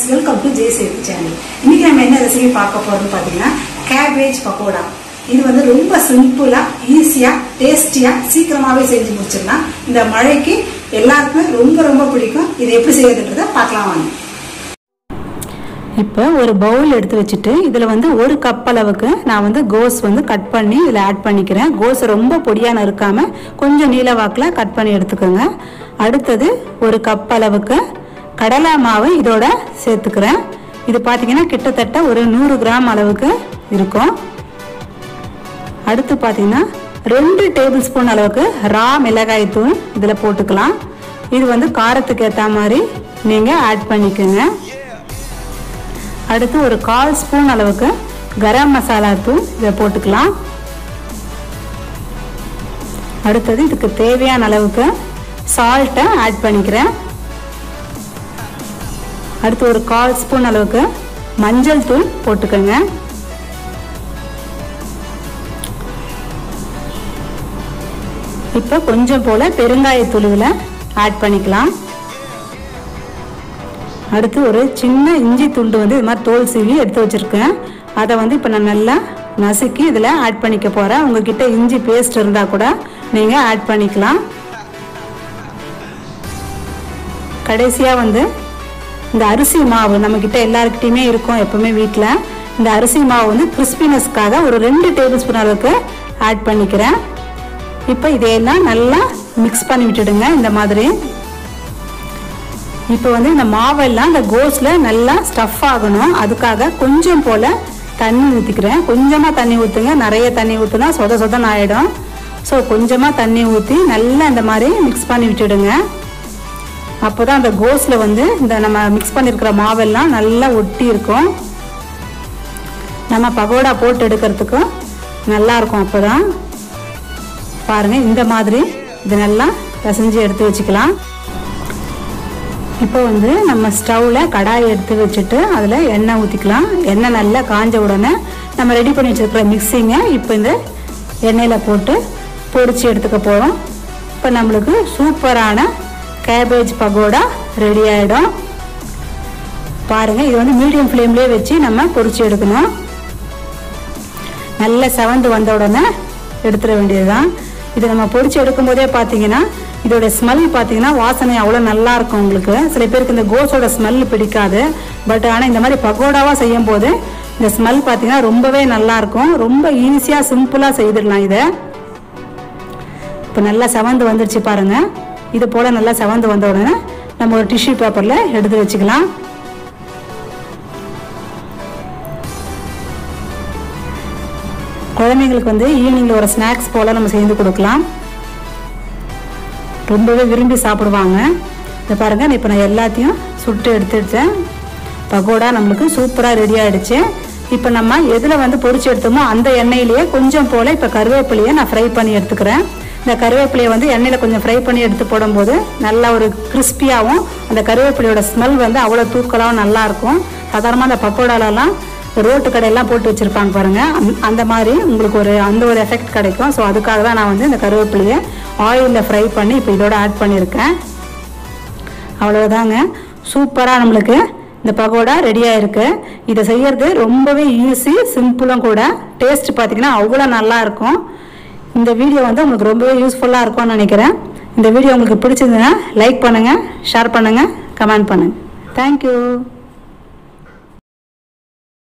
welcome to J chef channel இன்னைக்கு நம்ம என்ன ரெசிபி பார்க்க போறோம்னு பார்த்தீங்கன்னா கேபேஜ் பக்கோடா இது வந்து ரொம்ப சிம்பிளா ஈஸியா டேஸ்டியா சீக்கிரமாவே செஞ்சு முடிச்சிடலாம் இந்த மழைக்கு எல்லாருக்குமே ரொம்ப ரொம்ப பிடிக்கும் இது எப்படி செய்யறதுன்றத பார்க்கலாம் வாங்க இப்போ ஒரு பவுல் எடுத்து வச்சுட்டு இதில் வந்து ஒரு கப் அளவுக்கு நான் வந்து கோஸ் வந்து கட் பண்ணி இதில் ஆட் பண்ணிக்கிறேன் கோஸ் ரொம்ப பொடியான இருக்காமல் கொஞ்சம் நீல வாக்கில் கட் பண்ணி எடுத்துக்கோங்க அடுத்தது ஒரு கப் அளவுக்கு கடலை மாவு இதோட சேர்த்துக்கிறேன் இது பார்த்தீங்கன்னா கிட்டத்தட்ட ஒரு நூறு கிராம் அளவுக்கு இருக்கும் அடுத்து பார்த்தீங்கன்னா ரெண்டு டேபிள் ஸ்பூன் அளவுக்கு ரா மிளகாய் தூள் இதில் போட்டுக்கலாம் இது வந்து காரத்துக்கு ஏற்ற மாதிரி நீங்கள் ஆட் பண்ணிக்கோங்க அடுத்து ஒரு கால் ஸ்பூன் அளவுக்கு கரம் மசாலா தூள் இதை போட்டுக்கலாம் அடுத்தது இதுக்கு தேவையான அளவுக்கு சால்ட்டை ஆட் பண்ணிக்கிறேன் அடுத்து ஒரு கால் ஸ்பூன் அளவுக்கு மஞ்சள் தூள் போட்டுக்கோங்க இப்போ கொஞ்சம் போல் பெருங்காயத்தூள் இதில் ஆட் பண்ணிக்கலாம் அடுத்து ஒரு சின்ன இஞ்சி துண்டு வந்து இது மாதிரி தோல் சீவி எடுத்து வச்சுருக்கேன் அதை வந்து இப்போ நான் நல்லா நசுக்கி இதில் ஆட் பண்ணிக்க போகிறேன் உங்ககிட்ட இஞ்சி பேஸ்ட் இருந்தால் கூட நீங்கள் ஆட் பண்ணிக்கலாம் கடைசியாக வந்து இந்த அரிசி மாவு நம்மக்கிட்ட எல்லாருக்கிட்டையுமே இருக்கும் எப்பவுமே வீட்டில் இந்த அரிசி மாவு வந்து கிறிஸ்பினஸ்க்காக ஒரு ரெண்டு டேபிள் ஸ்பூன் அளவுக்கு ஆட் பண்ணிக்கிறேன் இப்போ இதையெல்லாம் நல்லா மிக்ஸ் பண்ணி விட்டுடுங்க இந்த மாதிரி இப்போ வந்து இந்த மாவெல்லாம் இந்த கோஸில் நல்லா ஸ்டஃப் ஆகணும் அதுக்காக கொஞ்சம் போல் தண்ணி ஊற்றிக்கிறேன் கொஞ்சமாக தண்ணி ஊற்றுங்க நிறைய தண்ணி ஊற்றுனா சொத சொதன்னு ஆகிடும் ஸோ கொஞ்சமாக தண்ணி ஊற்றி நல்லா இந்த மாதிரி மிக்ஸ் பண்ணி விட்டுடுங்க அப்போ தான் அந்த கோஸில் வந்து இந்த நம்ம மிக்ஸ் பண்ணியிருக்கிற மாவெல்லாம் நல்லா ஒட்டி இருக்கும் நம்ம பகோடா போட்டு எடுக்கிறதுக்கும் நல்லாயிருக்கும் அப்போ தான் பாருங்கள் இந்த மாதிரி இது நல்லா பிசைஞ்சு எடுத்து வச்சுக்கலாம் இப்போ வந்து நம்ம ஸ்டவ்வில் கடாய் எடுத்து வச்சுட்டு அதில் எண்ணெய் ஊற்றிக்கலாம் எண்ணெய் நல்லா காஞ்ச உடனே நம்ம ரெடி பண்ணி வச்சுருக்கிற மிக்சிங்கை இப்போ இந்த எண்ணெயில் போட்டு பொரிச்சு எடுத்துக்க போகிறோம் இப்போ நம்மளுக்கு சூப்பரான கேபேஜ் பகோடா ரெடி ஆகிடும் பாருங்கள் இது வந்து மீடியம் ஃப்ளேம்லேயே வச்சு நம்ம பொரிச்சு எடுக்கணும் நல்ல செவந்து வந்த உடனே எடுத்துட வேண்டியது தான் இது நம்ம பொரிச்சு எடுக்கும் போதே பார்த்தீங்கன்னா இதோட ஸ்மெல் பார்த்தீங்கன்னா வாசனை அவ்வளோ நல்லா இருக்கும் உங்களுக்கு சில பேருக்கு இந்த கோஸோட ஸ்மெல் பிடிக்காது பட் ஆனால் இந்த மாதிரி பகோடாவாக செய்யும் போது இந்த ஸ்மெல் பார்த்தீங்கன்னா ரொம்பவே நல்லா இருக்கும் ரொம்ப ஈஸியாக சிம்பிளாக செய்திடலாம் இதை இப்போ நல்லா செவந்து வந்துருச்சு பாருங்க இது போல் நல்லா செவந்து வந்த உடனே நம்ம ஒரு டிஷ்யூ பேப்பரில் எடுத்து வச்சுக்கலாம் குழந்தைங்களுக்கு வந்து ஈவினிங்கில் ஒரு ஸ்நாக்ஸ் போல் நம்ம செய்து கொடுக்கலாம் ரொம்பவே விரும்பி சாப்பிடுவாங்க இதை பாருங்கள் இப்போ நான் எல்லாத்தையும் சுட்டு எடுத்துட்டேன் பகோடா நம்மளுக்கு சூப்பராக ரெடி ஆகிடுச்சு இப்போ நம்ம எதில் வந்து பொரிச்சு எடுத்தோமோ அந்த எண்ணெயிலேயே கொஞ்சம் போல் இப்போ கருவேப்பிலையை நான் ஃப்ரை பண்ணி எடுத்துக்கிறேன் இந்த கருவேப்பிலையை வந்து எண்ணெயில் கொஞ்சம் ஃப்ரை பண்ணி எடுத்து போடும்போது நல்லா ஒரு கிறிஸ்பியாகவும் அந்த கருவேப்பிலையோட ஸ்மெல் வந்து அவ்வளோ தூக்கலாகவும் நல்லாயிருக்கும் சாதாரணமாக அந்த பக்கோடாலெல்லாம் ரோட்டு கடையெல்லாம் போட்டு வச்சுருப்பாங்க பாருங்கள் அந்த மாதிரி உங்களுக்கு ஒரு அந்த ஒரு எஃபெக்ட் கிடைக்கும் ஸோ அதுக்காக தான் நான் வந்து இந்த கருவேப்பிலையை ஆயிலில் ஃப்ரை பண்ணி இப்போ இதோட ஆட் பண்ணியிருக்கேன் அவ்வளோதாங்க சூப்பராக நம்மளுக்கு இந்த பகோடா ரெடியாக இருக்குது இதை செய்யறது ரொம்பவே ஈஸி சிம்பிளும் கூட டேஸ்ட் பார்த்தீங்கன்னா அவ்வளோ நல்லா இருக்கும் இந்த வீடியோ வந்து உங்களுக்கு ரொம்பவே யூஸ்ஃபுல்லாக இருக்கும்னு நினைக்கிறேன் இந்த வீடியோ உங்களுக்கு பிடிச்சிருந்ததுன்னா லைக் பண்ணுங்கள் ஷேர் பண்ணுங்கள் கமெண்ட் பண்ணுங்கள் தேங்க்யூ